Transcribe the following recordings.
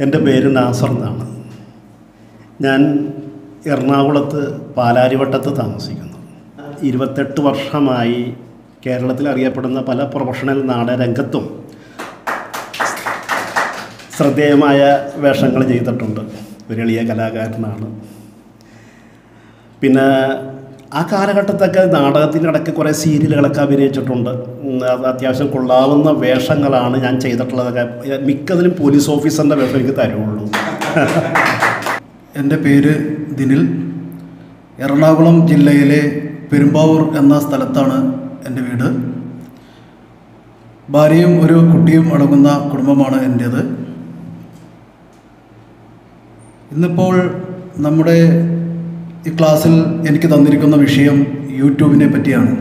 എൻ്റെ പേര് നാസർ എന്നാണ് ഞാൻ എറണാകുളത്ത് പാലാരിവട്ടത്ത് താമസിക്കുന്നു ഇരുപത്തെട്ട് വർഷമായി കേരളത്തിൽ അറിയപ്പെടുന്ന പല പ്രൊഫഷണൽ നാടകരംഗത്തും ശ്രദ്ധേയമായ വേഷങ്ങൾ ചെയ്തിട്ടുണ്ട് ഒരു എളിയ കലാകാരനാണ് പിന്നെ ആ കാലഘട്ടത്തൊക്കെ നാടകത്തിനിടയ്ക്ക് കുറേ സീരിയലുകളൊക്കെ അഭിനയിച്ചിട്ടുണ്ട് ഉം, അത് അത്യാവശ്യം കൊള്ളാവുന്ന വേഷങ്ങളാണ് ഞാൻ ചെയ്തിട്ടുള്ളതൊക്കെ മിക്കതിലും പോലീസ് ഓഫീസറിൻ്റെ വേഷം എനിക്ക് തരുള്ളൂ എൻ്റെ പേര് ദിനിൽ എറണാകുളം ജില്ലയിലെ പെരുമ്പാവൂർ എന്ന സ്ഥലത്താണ് എൻ്റെ വീട് ഭാര്യയും ഒരു കുട്ടിയും അടങ്ങുന്ന കുടുംബമാണ് എൻ്റേത് ഇന്നിപ്പോൾ നമ്മുടെ ഈ ക്ലാസ്സിൽ എനിക്ക് തന്നിരിക്കുന്ന വിഷയം യൂട്യൂബിനെ പറ്റിയാണ്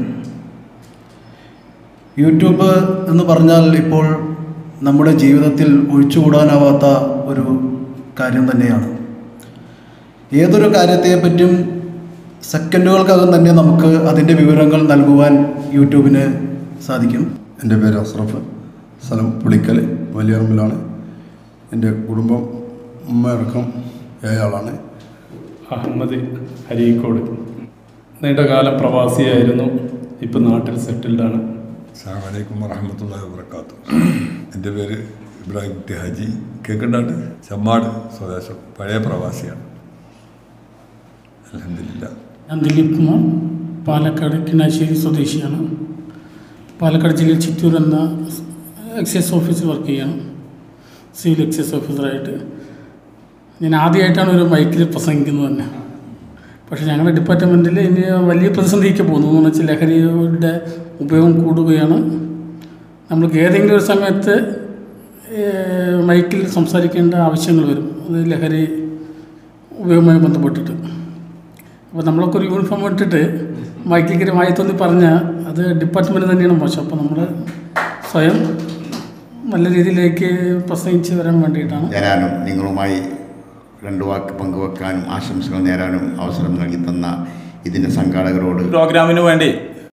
യൂട്യൂബ് എന്ന് പറഞ്ഞാൽ ഇപ്പോൾ നമ്മുടെ ജീവിതത്തിൽ ഒഴിച്ചുകൂടാനാവാത്ത ഒരു കാര്യം തന്നെയാണ് ഏതൊരു കാര്യത്തെപ്പറ്റും സെക്കൻഡുകൾക്കകം തന്നെ നമുക്ക് അതിൻ്റെ വിവരങ്ങൾ നൽകുവാൻ യൂട്യൂബിന് സാധിക്കും എൻ്റെ പേര് അസ്രഫ് സ്ഥലം പുളിക്കൽ വലിയറമ്പിലാണ് എൻ്റെ കുടുംബം ഉമ്മയടക്കം ഏഴാളാണ് അഹമ്മദ് അരീക്കോട് നീണ്ടകാലം പ്രവാസിയായിരുന്നു ഇപ്പം നാട്ടിൽ സെറ്റിൽഡാണ് അസ്സാം വലൈക്കും വറഹമത്തല്ലാ വാത്തു എൻ്റെ പേര് ഇബ്രാഹിം കുട്ടി ഹാജി കേക്കുണ്ടാട്ട് ചമ്മാട് സ്വദേശം പഴയ പ്രവാസിയാണ് അലഹമില്ല ഞാൻ ദിലീപ് കുമാർ പാലക്കാട് കിണാശ്ശേരി സ്വദേശിയാണ് പാലക്കാട് ജില്ലയിൽ ചിറ്റൂർ എന്ന എക്സൈസ് ഓഫീസിൽ വർക്ക് ചെയ്യാണ് സിവിൽ എക്സൈസ് ഓഫീസറായിട്ട് ഞാൻ ആദ്യമായിട്ടാണ് ഒരു മൈക്കിൽ പ്രസംഗിക്കുന്നത് തന്നെ പക്ഷേ ഞങ്ങളുടെ ഡിപ്പാർട്ട്മെൻറ്റിൽ ഇനി വലിയ പ്രതിസന്ധിക്ക് പോകുന്നു എന്ന് വെച്ചാൽ ലഹരിയുടെ ഉപയോഗം കൂടുകയാണ് നമ്മൾക്ക് ഏതെങ്കിലും ഒരു സമയത്ത് ഏഹ്, മൈക്കിൽ സംസാരിക്കേണ്ട ആവശ്യങ്ങൾ വരും അത് ലഹരി ഉപയോഗവുമായി ബന്ധപ്പെട്ടിട്ട് അപ്പോൾ നമ്മളൊക്കെ ഒരു യൂണിഫോം ഇട്ടിട്ട് മൈക്കിൽ മായി തോന്നി പറഞ്ഞാൽ അത് ഡിപ്പാർട്ട്മെൻറ്റ് തന്നെയാണ് മോശം അപ്പോൾ നമ്മൾ സ്വയം നല്ല രീതിയിലേക്ക് പ്രസംഗിച്ച് വരാൻ വേണ്ടിയിട്ടാണ് വരാനും നിങ്ങളുമായി രണ്ട് വാക്ക് പങ്കുവെക്കാനും ആശംസകൾ നേരാനും അവസരം നൽകി തന്ന ഇതിൻ്റെ സംഘാടകരോട് പ്രോഗ്രാമിന് വേണ്ടി